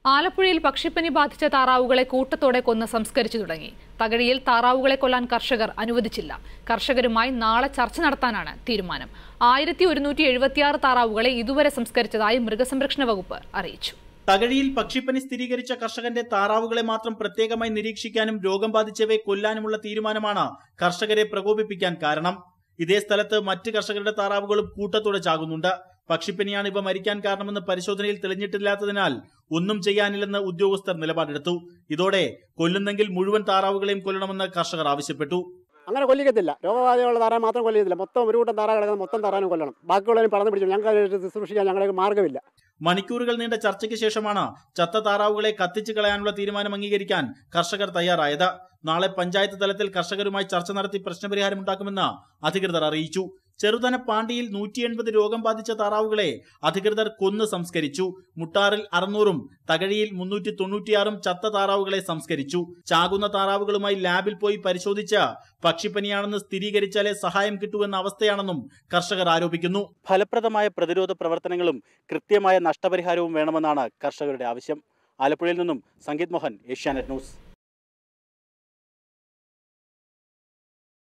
ആലപ്പുഴയിൽ പക്ഷിപ്പനി ബാധിച്ച താറാവുകളെ കൂട്ടത്തോടെ കൊന്ന് സംസ്കരിച്ചു തുടങ്ങി തകഴിയിൽ താറാവുകളെ കൊല്ലാൻ കർഷകർ അനുവദിച്ചില്ല കർഷകരുമായി നാളെ ചർച്ച നടത്താനാണ് തീരുമാനം ആയിരത്തി ഒരുന്നൂറ്റി എഴുപത്തിയാറ് താറാവുകളെ ഇതുവരെ സംസ്കരിച്ചതായി മൃഗസംരക്ഷണ വകുപ്പ് അറിയിച്ചു തകഴിയിൽ പക്ഷിപ്പനി സ്ഥിരീകരിച്ച കർഷകന്റെ താറാവുകളെ മാത്രം പ്രത്യേകമായി നിരീക്ഷിക്കാനും രോഗം ബാധിച്ചവയെ കൊല്ലാനുമുള്ള തീരുമാനമാണ് കർഷകരെ പ്രകോപിപ്പിക്കാൻ കാരണം ഇതേ സ്ഥലത്ത് മറ്റ് കർഷകരുടെ താറാവുകളും കൂട്ടത്തോടെ ചാകുന്നുണ്ട് പക്ഷിപ്പനിയാണ് ഇവ മരിക്കാൻ കാരണമെന്ന് പരിശോധനയിൽ തെളിഞ്ഞിട്ടില്ലാത്തതിനാൽ ഒന്നും ചെയ്യാനില്ലെന്ന് ഉദ്യോഗസ്ഥർ നിലപാടെടുത്തു ഇതോടെ കൊല്ലുന്നെങ്കിൽ മുഴുവൻ താറാവുകളെയും കൊല്ലണമെന്ന് കർഷകർ ആവശ്യപ്പെട്ടു അങ്ങനെ കൊല്ലിക്കത്തില്ല രോഗബാധയുള്ള താറാൻ മാത്രം കൊല്ലിക്കത്തില്ല മൊത്തം ഒരു കൂട്ടം താറാ കിടക്കുന്ന മൊത്തം താറാനും കൊല്ലണം ബാക്കിയുള്ളവരും പറന്ന് പിടിച്ചു ഞങ്ങൾക്ക് അതിനെ ശുശ്രൂഷിക്കാൻ ഞങ്ങൾക്ക് മാർഗ്ഗമില്ല മണിക്കൂറുകൾ നീണ്ട ചർച്ചയ്ക്ക് ശേഷമാണ് ചത്ത താറാവുകളെ കത്തിച്ചു കളയാനുള്ള തീരുമാനം അംഗീകരിക്കാൻ കർഷകർ തയ്യാറായത് നാളെ പഞ്ചായത്ത് തലത്തിൽ കർഷകരുമായി ചർച്ച നടത്തി പ്രശ്നപരിഹാരമുണ്ടാക്കുമെന്ന് അധികൃതർ അറിയിച്ചു ചെറുതന പാണ്ടിയിൽ നൂറ്റി എൺപത് രോഗം ബാധിച്ച താറാവുകളെ അധികൃതർ കൊന്ന് സംസ്കരിച്ചു മുട്ടാറിൽ അറുന്നൂറും തകഴിയിൽ മുന്നൂറ്റി തൊണ്ണൂറ്റിയാറും ചത്ത താറാവുകളെ സംസ്കരിച്ചു ചാകുന്ന താറാവുകളുമായി ലാബിൽ പോയി പരിശോധിച്ച പക്ഷിപ്പനിയാണെന്ന് സ്ഥിരീകരിച്ചാലേ സഹായം കിട്ടുമെന്ന അവസ്ഥയാണെന്നും കർഷകർ ആരോപിക്കുന്നു ഫലപ്രദമായ പ്രതിരോധ പ്രവർത്തനങ്ങളും കൃത്യമായ നഷ്ടപരിഹാരവും വേണമെന്നാണ് കർഷകരുടെ ആവശ്യം ആലപ്പുഴയിൽ നിന്നും സംഗീത് മോഹൻ ഏഷ്യാനെറ്റ് ന്യൂസ്